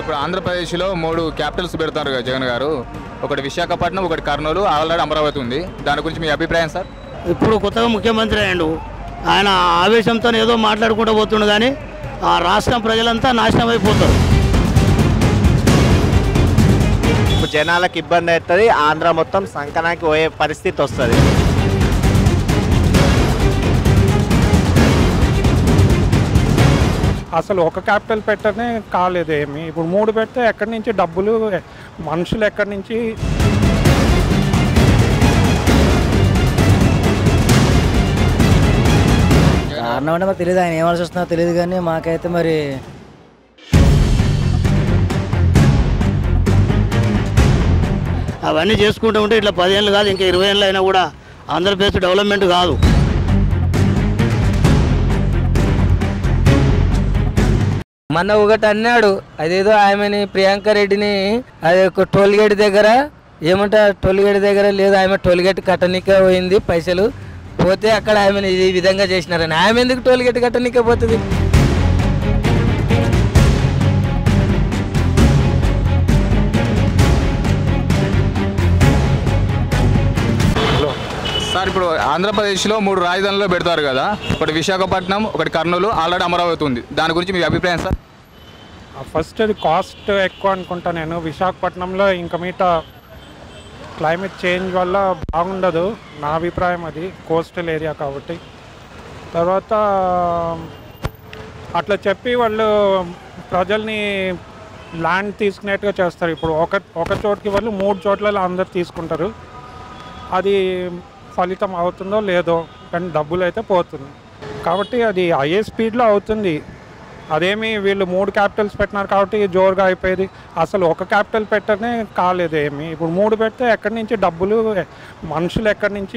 ఇప్పుడు ఆంధ్రప్రదేశ్లో మూడు క్యాపిటల్స్ పెడతారు కదా జగన్ గారు ఒకటి విశాఖపట్నం ఒకటి కర్నూలు ఆల్రెడీ అమరావతి ఉంది దాని గురించి మీ అభిప్రాయం సార్ ఇప్పుడు కొత్తగా ముఖ్యమంత్రి అయ్యాడు ఆయన ఆవేశంతో ఏదో మాట్లాడుకుంటూ పోతుండు కానీ ఆ రాష్ట్రం ప్రజలంతా నాశనం అయిపోతారు ఇప్పుడు జనాలకు ఇబ్బంది అవుతుంది ఆంధ్ర మొత్తం సంకనాకి పోయే పరిస్థితి వస్తుంది అసలు ఒక క్యాపిటల్ పెట్టనే కాలేదు ఏమి ఇప్పుడు మూడు పెడితే ఎక్కడి నుంచి డబ్బులు మనుషులు ఎక్కడి నుంచి కారణం అంటే మాకు తెలియదు ఆయన ఏమని వస్తున్నా తెలియదు కానీ మాకైతే మరి అవన్నీ చేసుకుంటూ ఉంటే ఇట్లా పదేళ్ళు కాదు ఇంకా ఇరవై ఏళ్ళు అయినా కూడా ఆంధ్రప్రదేశ్ డెవలప్మెంట్ కాదు మొన్న ఒకటి అన్నాడు అదేదో ఆమెని ప్రియాంక రెడ్డిని అది ఒక టోల్ గేట్ దగ్గర ఏమంటా టోల్ గేట్ దగ్గర లేదు ఆమె టోల్ గేట్ కట్టనికే పోయింది పైసలు పోతే అక్కడ ఆమెను ఈ విధంగా చేసినారని ఆమె ఎందుకు టోల్ గేట్ కట్టనికే పోతుంది సార్ ఇప్పుడు ఆంధ్రప్రదేశ్లో మూడు రాజధానులు పెడతారు కదా ఒకటి విశాఖపట్నం ఒకటి కర్నూలు ఆల్రెడీ అమరావతి ఉంది దాని గురించి మీ అభిప్రాయం సార్ ఫస్ట్ అది కాస్ట్ ఎక్కువ అనుకుంటా నేను విశాఖపట్నంలో ఇంకా మీట క్లైమేట్ చేంజ్ వల్ల బాగుండదు నా అభిప్రాయం అది కోస్టల్ ఏరియా కాబట్టి తర్వాత అట్లా చెప్పి వాళ్ళు ప్రజల్ని ల్యాండ్ తీసుకునేట్టుగా చేస్తారు ఇప్పుడు ఒక ఒక చోటుకి వాళ్ళు మూడు చోట్ల అందరు తీసుకుంటారు అది ఫలితం అవుతుందో లేదో కానీ డబ్బులు అయితే పోతుంది కాబట్టి అది అయ్యే స్పీడ్లో అవుతుంది అదేమి వీళ్ళు మూడు క్యాపిటల్స్ పెట్టినారు కాబట్టి జోరుగా అయిపోయేది అసలు ఒక క్యాపిటల్ పెట్టనే కాలేదు ఏమి ఇప్పుడు మూడు పెడితే ఎక్కడి నుంచి డబ్బులు మనుషులు ఎక్కడి నుంచి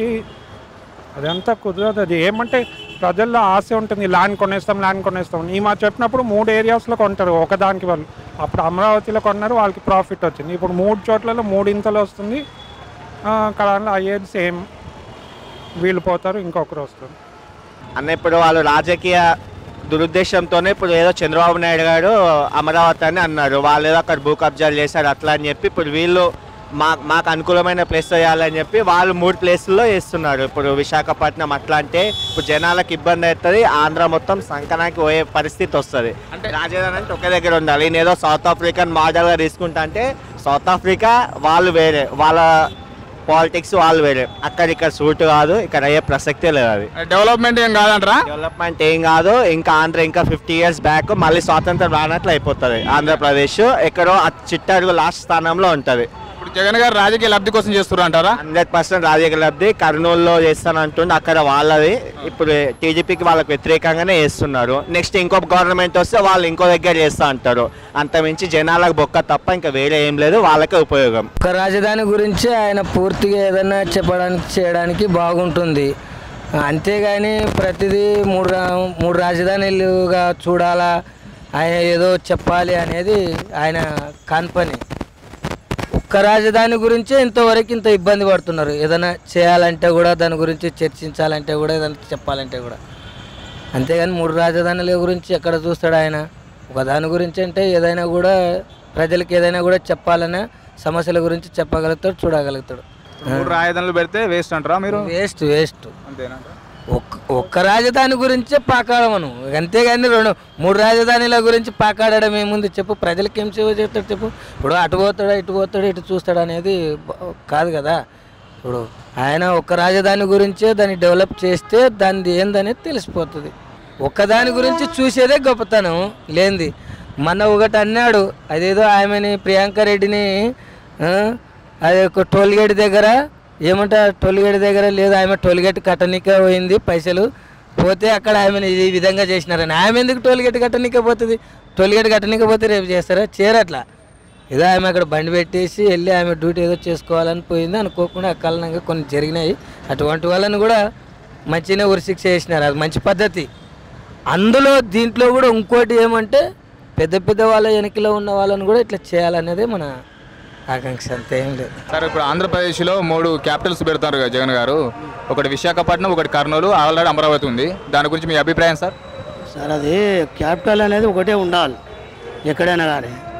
అదంతా కుదరదు అది ఏమంటే ప్రజల్లో ఆశ ఉంటుంది ల్యాండ్ కొనేస్తాం ల్యాండ్ కొనేస్తాం ఈ మా చెప్పినప్పుడు మూడు ఏరియాస్లో కొంటారు ఒకదానికి వాళ్ళు అప్పుడు అమరావతిలో కొన్నారు వాళ్ళకి ప్రాఫిట్ వచ్చింది ఇప్పుడు మూడు చోట్లలో మూడింతలు వస్తుంది ఆ, కళలో అయ్యేది సేమ్ వీళ్ళు పోతారు ఇంకొకరు వస్తారు అన్న ఇప్పుడు వాళ్ళు రాజకీయ దురుద్దేశంతోనే ఇప్పుడు ఏదో చంద్రబాబు నాయుడు గారు అమరావతి అని అన్నారు వాళ్ళు ఏదో అక్కడ భూ కబ్జాలు చేశారు అట్లా అని చెప్పి ఇప్పుడు వీళ్ళు మా మాకు అనుకూలమైన ప్లేస్ చేయాలని చెప్పి వాళ్ళు మూడు ప్లేసుల్లో వేస్తున్నారు ఇప్పుడు విశాఖపట్నం అట్లా అంటే ఇప్పుడు జనాలకు ఇబ్బంది అవుతుంది ఆంధ్ర మొత్తం సంకనాకి పోయే పరిస్థితి వస్తుంది అంటే రాజధాని అంటే ఒకే దగ్గర ఉండాలి నేను ఏదో సౌత్ ఆఫ్రికన్ మోడల్గా తీసుకుంటా అంటే సౌత్ ఆఫ్రికా వాళ్ళు వేరే వాళ్ళ పాలిటిక్స్ వాళ్ళు వేరే అక్కడ ఇక్కడ సూట్ కాదు ఇక్కడ అయ్యే ప్రసక్తే లేదు అది డెవలప్మెంట్ ఏం కాదంటారా డెవలప్మెంట్ ఏం కాదు ఇంకా ఆంధ్ర ఇంకా ఫిఫ్టీ ఇయర్స్ బ్యాక్ మళ్ళీ స్వాతంత్రం రానట్లు అయిపోతుంది ఆంధ్రప్రదేశ్ ఎక్కడో ఆ చిట్టడుగు లాస్ట్ స్థానంలో ఉంటుంది ఇప్పుడు జగన్ గారు రాజకీయ లబ్ధి కోసం చేస్తున్నారు అంటారా హండ్రెడ్ పర్సెంట్ రాజకీయ లబ్ధి కర్నూలులో చేస్తానంటుండే అక్కడ వాళ్ళది ఇప్పుడు టీడీపీకి వాళ్ళకి వ్యతిరేకంగానే చేస్తున్నారు నెక్స్ట్ ఇంకో గవర్నమెంట్ వస్తే వాళ్ళు ఇంకో దగ్గర చేస్తా అంటారు అంతమించి జనాలకు బొక్క తప్ప ఇంకా వేరే ఏం లేదు వాళ్ళకే ఉపయోగం ఒక రాజధాని గురించి ఆయన పూర్తిగా ఏదైనా చెప్పడానికి చేయడానికి బాగుంటుంది అంతేగాని ప్రతిదీ మూడు రా మూడు రాజధానులుగా చూడాలా ఆయన ఏదో చెప్పాలి అనేది ఆయన కాని పని ఒక్క రాజధాని గురించే ఇంతవరకు ఇంత ఇబ్బంది పడుతున్నారు ఏదైనా చేయాలంటే కూడా దాని గురించి చర్చించాలంటే కూడా ఏదైనా చెప్పాలంటే కూడా అంతేగాని మూడు రాజధానుల గురించి ఎక్కడ చూస్తాడు ఆయన ఒక దాని గురించి అంటే ఏదైనా కూడా ప్రజలకు ఏదైనా కూడా చెప్పాలనే సమస్యల గురించి చెప్పగలుగుతాడు చూడగలుగుతాడు మూడు రాజధానులు పెడితే వేస్ట్ అంటారా మీరు వేస్ట్ వేస్ట్ అంతేనంటారా ఒక్క ఒక్క రాజధాని గురించే పాకాడమను అంతేగాని రెండు మూడు రాజధానిల గురించి పాకాడడం ఏముంది చెప్పు ప్రజలకు ఏం సేవ చేస్తాడు చెప్పు ఇప్పుడు అటు పోతాడా ఇటు పోతాడు ఇటు చూస్తాడు అనేది బ- కాదు కదా ఇప్పుడు ఆయన ఒక్క రాజధాని గురించే దాన్ని డెవలప్ చేస్తే దానిది ఏందనేది తెలిసిపోతుంది ఒక్కదాని గురించి చూసేదే గొప్పతనం లేనిది మొన్న ఒకటి అన్నాడు అదేదో ఆమెని ప్రియాంక రెడ్డిని ఆ, అది ఒక టోల్ గేట్ దగ్గర ఏమంటా టోల్ గేట్ దగ్గర లేదు ఆమె టోల్ గేట్ కట్టనికే పోయింది పైసలు పోతే అక్కడ ఆమెను ఈ విధంగా చేసినారని ఆమె ఎందుకు టోల్ గేట్ కట్టనికే పోతుంది టోల్ గేట్ కట్టనికే పోతే రేపు చేస్తారా చేరట్లా ఏదో ఆమె అక్కడ బండి పెట్టేసి వెళ్ళి ఆమె డ్యూటీ ఏదో చేసుకోవాలని పోయింది అనుకోకుండా అకాలంగా కొన్ని జరిగినాయి అటువంటి వాళ్ళని కూడా మంచిగానే ఉరిశిక్ష చేసినారు అది మంచి పద్ధతి అందులో దీంట్లో కూడా ఇంకోటి ఏమంటే పెద్ద పెద్ద వాళ్ళ వెనకలో ఉన్న వాళ్ళని కూడా ఇట్లా చేయాలనేదే మన ఆకాంక్ష అంతే ఏం లేదు సార్ ఇప్పుడు ఆంధ్రప్రదేశ్లో మూడు క్యాపిటల్స్ పెడతారు కదా జగన్ గారు ఒకటి విశాఖపట్నం ఒకటి కర్నూలు ఆల్రెడీ అమరావతి ఉంది దాని గురించి మీ అభిప్రాయం సార్ సార్ అది క్యాపిటల్ అనేది ఒకటే ఉండాలి ఎక్కడైనా కానీ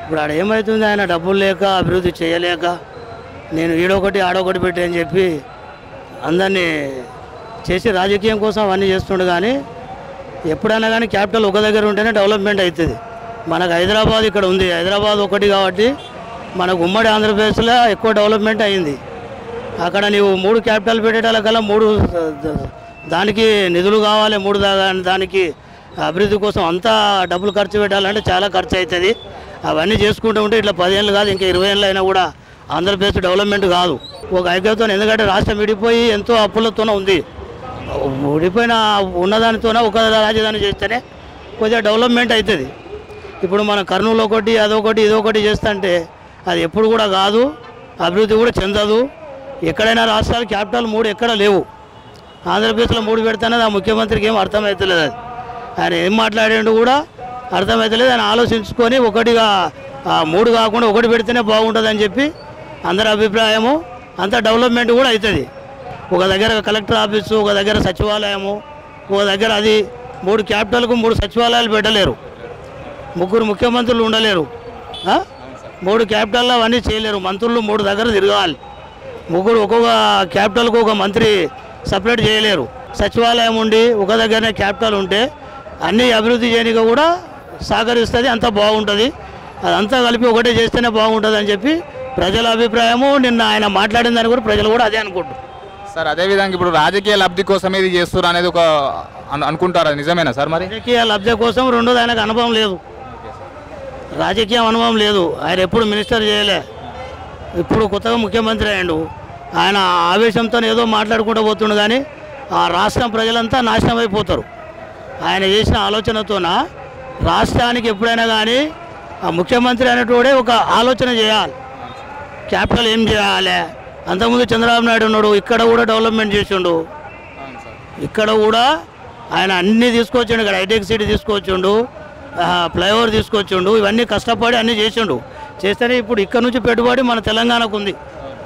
ఇప్పుడు ఆడ ఏమవుతుంది ఆయన డబ్బులు లేక అభివృద్ధి చేయలేక నేను ఈడొకటి ఆడొకటి పెట్టి అని చెప్పి అందరినీ చేసి రాజకీయం కోసం అవన్నీ చేస్తుండు కానీ ఎప్పుడైనా కానీ క్యాపిటల్ ఒక దగ్గర ఉంటేనే డెవలప్మెంట్ అవుతుంది మనకు హైదరాబాద్ ఇక్కడ ఉంది హైదరాబాద్ ఒకటి కాబట్టి మనకు ఉమ్మడి ఆంధ్రప్రదేశ్లో ఎక్కువ డెవలప్మెంట్ అయింది అక్కడ నీవు మూడు క్యాపిటల్ పెట్టేటాలకల్లా మూడు ద- దానికి నిధులు కావాలి మూడు దా- దానికి అభివృద్ధి కోసం అంతా డబ్బులు ఖర్చు పెట్టాలంటే చాలా ఖర్చు అవుతుంది అవన్నీ చేసుకుంటూ ఉంటే ఇట్లా పదేళ్ళు కాదు ఇంకా ఇరవై ఏళ్ళు అయినా కూడా ఆంధ్రప్రదేశ్ డెవలప్మెంట్ కాదు ఒక ఐక్యతతో ఎందుకంటే రాష్ట్రం విడిపోయి ఎంతో అప్పులతోనే ఉంది విడిపోయిన ఉన్నదానితోనే ఒక రాజధాని చేస్తేనే కొద్దిగా డెవలప్మెంట్ అవుతుంది ఇప్పుడు మన కర్నూలు ఒకటి అదొకటి ఇదొకటి చేస్తుంటే అది ఎప్పుడు కూడా కాదు అభివృద్ధి కూడా చెందదు ఎక్కడైనా రాష్ట్రాలు క్యాపిటల్ మూడు ఎక్కడ లేవు ఆంధ్రప్రదేశ్లో మూడు పెడతానే ఆ ముఖ్యమంత్రికి ఏం అర్థమవుతలేదు అది ఆయన ఏం మాట్లాడాడు కూడా అర్థమవుతలేదు ఆయన ఆలోచించుకొని ఒకటిగా ఆ, మూడు కాకుండా ఒకటి పెడితేనే బాగుంటుందని చెప్పి అందరి అభిప్రాయము అంత డెవలప్మెంట్ కూడా అవుతుంది ఒక దగ్గర కలెక్టర్ ఆఫీసు ఒక దగ్గర సచివాలయము ఒక దగ్గర అది మూడు క్యాపిటల్కు మూడు సచివాలయాలు పెట్టలేరు ముగ్గురు ముఖ్యమంత్రులు ఉండలేరు ఆ? మూడు క్యాపిటల్లో అవన్నీ చేయలేరు మంత్రులు మూడు దగ్గర తిరగాలి ముగ్గురు ఒక్కొక్క క్యాపిటల్కు ఒక మంత్రి సపరేట్ చేయలేరు సచివాలయం ఉండి ఒక దగ్గరనే క్యాపిటల్ ఉంటే అన్ని అభివృద్ధి చేయడానికి కూడా సహకరిస్తుంది అంతా బాగుంటుంది అదంతా కలిపి ఒకటే చేస్తేనే బాగుంటుంది అని చెప్పి ప్రజల అభిప్రాయము నిన్న ఆయన మాట్లాడిన దాన్ని కూడా ప్రజలు కూడా అదే అనుకుంటారు సార్ అదేవిధంగా ఇప్పుడు రాజకీయ లబ్ధి కోసం ఇది చేస్తున్నారు అనేది ఒక అను- అనుకుంటారా నిజమేనా సార్ మరి రాజకీయ లబ్ధి కోసం రెండోది ఆయనకు అనుభవం లేదు రాజకీయం అనుభవం లేదు ఆయన ఎప్పుడు మినిస్టర్ చేయలే ఇప్పుడు కొత్తగా ముఖ్యమంత్రి అయ్యాడు ఆయన ఆవేశంతో ఏదో మాట్లాడుకుంటూ పోతుండు కానీ ఆ రాష్ట్రం ప్రజలంతా నాశనం అయిపోతారు ఆయన చేసిన ఆలోచనతోన రాష్ట్రానికి ఎప్పుడైనా కానీ ఆ ముఖ్యమంత్రి అనేటోడే ఒక ఆలోచన చేయాలి క్యాపిటల్ ఏం చేయాలి అంతకుముందు చంద్రబాబు నాయుడు ఉన్నాడు ఇక్కడ కూడా డెవలప్మెంట్ చేసిండు ఇక్కడ కూడా ఆయన అన్నీ తీసుకొచ్చిండు ఇక్కడ హైటెక్ సిటీ తీసుకొచ్చిండు ఆ, ఫ్లైఓవర్ తీసుకొచ్చిండు ఇవన్నీ కష్టపడి అన్నీ చేసిండు చేస్తేనే ఇప్పుడు ఇక్కడ నుంచి పెట్టుబడి మన తెలంగాణకు ఉంది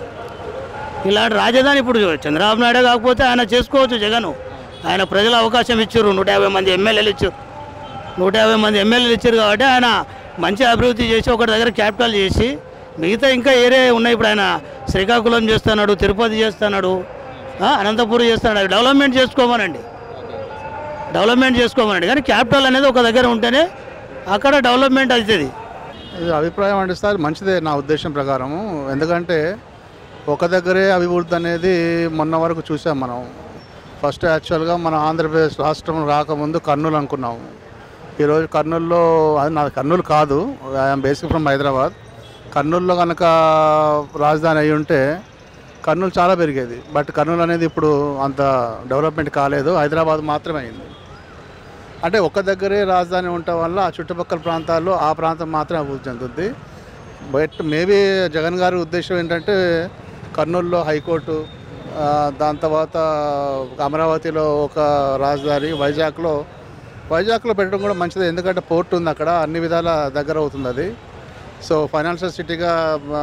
ఇలాంటి రాజధాని ఇప్పుడు చంద్రబాబు నాయుడు కాకపోతే ఆయన చేసుకోవచ్చు జగన్ ఆయన ప్రజలు అవకాశం ఇచ్చారు నూట యాభై మంది ఎమ్మెల్యేలు ఇచ్చారు నూట యాభై మంది ఎమ్మెల్యేలు ఇచ్చారు కాబట్టి ఆయన మంచి అభివృద్ధి చేసి ఒకటి దగ్గర క్యాపిటల్ చేసి మిగతా ఇంకా ఏరే ఉన్నాయి ఇప్పుడు ఆయన శ్రీకాకుళం చేస్తున్నాడు తిరుపతి చేస్తున్నాడు ఆ, అనంతపురం చేస్తున్నాడు అవి డెవలప్మెంట్ చేసుకోమనండి డెవలప్మెంట్ చేసుకోమనండి కానీ క్యాపిటల్ అనేది ఒక దగ్గర ఉంటేనే అక్కడ డెవలప్మెంట్ అవుతుంది ఇది అభిప్రాయం అంటే సార్ మంచిదే నా ఉద్దేశం ప్రకారము ఎందుకంటే ఒక దగ్గరే అభివృద్ధి అనేది మొన్న వరకు చూసాం మనం ఫస్ట్ యాక్చువల్గా మన ఆంధ్రప్రదేశ్ రాష్ట్రం రాకముందు కర్నూలు అనుకున్నాము ఈరోజు కర్నూలులో అది నా కర్నూలు కాదు ఐఎమ్ బేసిక్ ఫ్రమ్ హైదరాబాద్ కర్నూలులో కనుక రాజధాని అయి ఉంటే కర్నూలు చాలా పెరిగేది బట్ కర్నూలు అనేది ఇప్పుడు అంత డెవలప్మెంట్ కాలేదు హైదరాబాద్ మాత్రమే అయింది అంటే ఒక్క దగ్గరే రాజధాని ఉండటం వల్ల ఆ చుట్టుపక్కల ప్రాంతాల్లో ఆ ప్రాంతం మాత్రమే అభివృద్ధి చెందుతుంది బట్ మేబీ జగన్ గారి ఉద్దేశం ఏంటంటే కర్నూలులో హైకోర్టు ఆ, దాని తర్వాత అమరావతిలో ఒక రాజధాని వైజాగ్లో వైజాగ్లో పెట్టడం కూడా మంచిది ఎందుకంటే పోర్ట్ ఉంది అక్కడ అన్ని విధాల దగ్గర అవుతుంది అది సో ఫైనాన్షియల్ సిటీగా ఆ,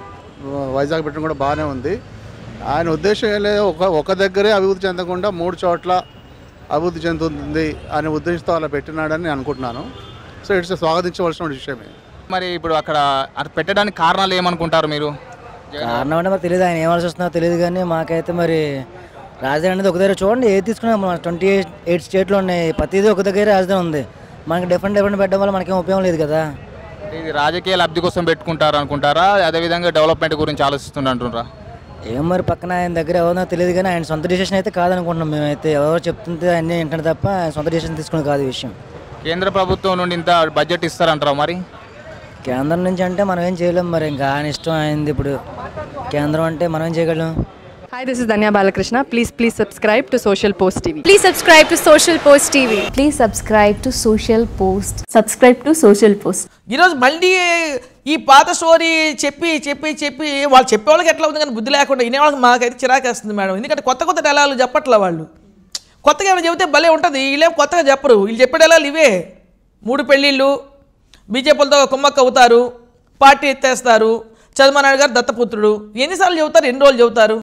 వైజాగ్ పెట్టడం కూడా బాగానే ఉంది ఆయన ఉద్దేశం ఏం లేదు ఒక ఒక దగ్గరే అభివృద్ధి చెందకుండా మూడు చోట్ల అభివృద్ధి చెందుతుంది అనే ఉద్దేశంతో అలా పెట్టినాడని నేను అనుకుంటున్నాను సో ఇట్స్ స్వాగతించవలసిన విషయమే మరి ఇప్పుడు అక్కడ అది పెట్టడానికి కారణాలు ఏమనుకుంటారు మీరు కారణం అంటే మరి తెలియదు ఆయన ఏం ఆలోచిస్తున్నారో తెలియదు కానీ మాకైతే మరి రాజధాని అనేది ఒక దగ్గర చూడండి ఏది తీసుకున్నా మన ట్వంటీ ఎయిట్ ఎయిట్ స్టేట్లో ఉన్నాయి ప్రతిదీ ఒక దగ్గర రాజధాని ఉంది మనకి డిఫరెంట్ డిఫరెంట్ పెట్టడం వల్ల మనకేం ఉపయోగం లేదు కదా ఇది రాజకీయ లబ్ధి కోసం పెట్టుకుంటారు అనుకుంటారా అదేవిధంగా డెవలప్మెంట్ గురించి ఆలోచిస్తుండ అంటున్నారా ఏం మరి పక్కన ఆయన దగ్గర ఎవరినో తెలియదు కానీ ఆయన సొంత డిసిషన్ అయితే కాదనుకుంటున్నాం మేమైతే ఎవరో చెప్తుంటే అన్నీ వింటాడు తప్ప ఆయన సొంత డిసిషన్ తీసుకుని కాదు ఈ విషయం కేంద్ర ప్రభుత్వం నుండి ఇంత బడ్జెట్ ఇస్తారంటారా మరి కేంద్రం నుంచి అంటే మనం ఏం చేయలేం మరి ఇంకా ఆయన ఇష్టం అయింది ఇప్పుడు కేంద్రం అంటే మనం ఏం చేయగలం Hi, this is Danya Balakrishna. Please, please subscribe to Social Post TV. Please subscribe to Social Post TV. Please subscribe to Social Post. Subscribe to Social Post. ఈరోజు మళ్ళీ ఈ పాత స్టోరీ చెప్పి చెప్పి చెప్పి వాళ్ళు చెప్పేవాళ్ళకి ఎట్లా ఉంది కానీ బుద్ధి లేకుండా వినేవాళ్ళకి మాకైతే చిరాకేస్తుంది మేడం ఎందుకంటే కొత్త కొత్త డైలాగులు చెప్పట్లే వాళ్ళు కొత్తగా ఏమైనా చెబితే భలే ఉంటుంది వీళ్ళేం కొత్తగా చెప్పరు వీళ్ళు చెప్పే డైలాగులు ఇవే మూడు పెళ్ళిళ్ళు బీజేపీలతో కుమ్మక్క అవుతారు పార్టీ ఎత్తేస్తారు చంద్రబాబు నాయుడు గారు దత్తపుత్రుడు ఎన్నిసార్లు చెబుతారు ఎన్ని రోజులు చెబుతారు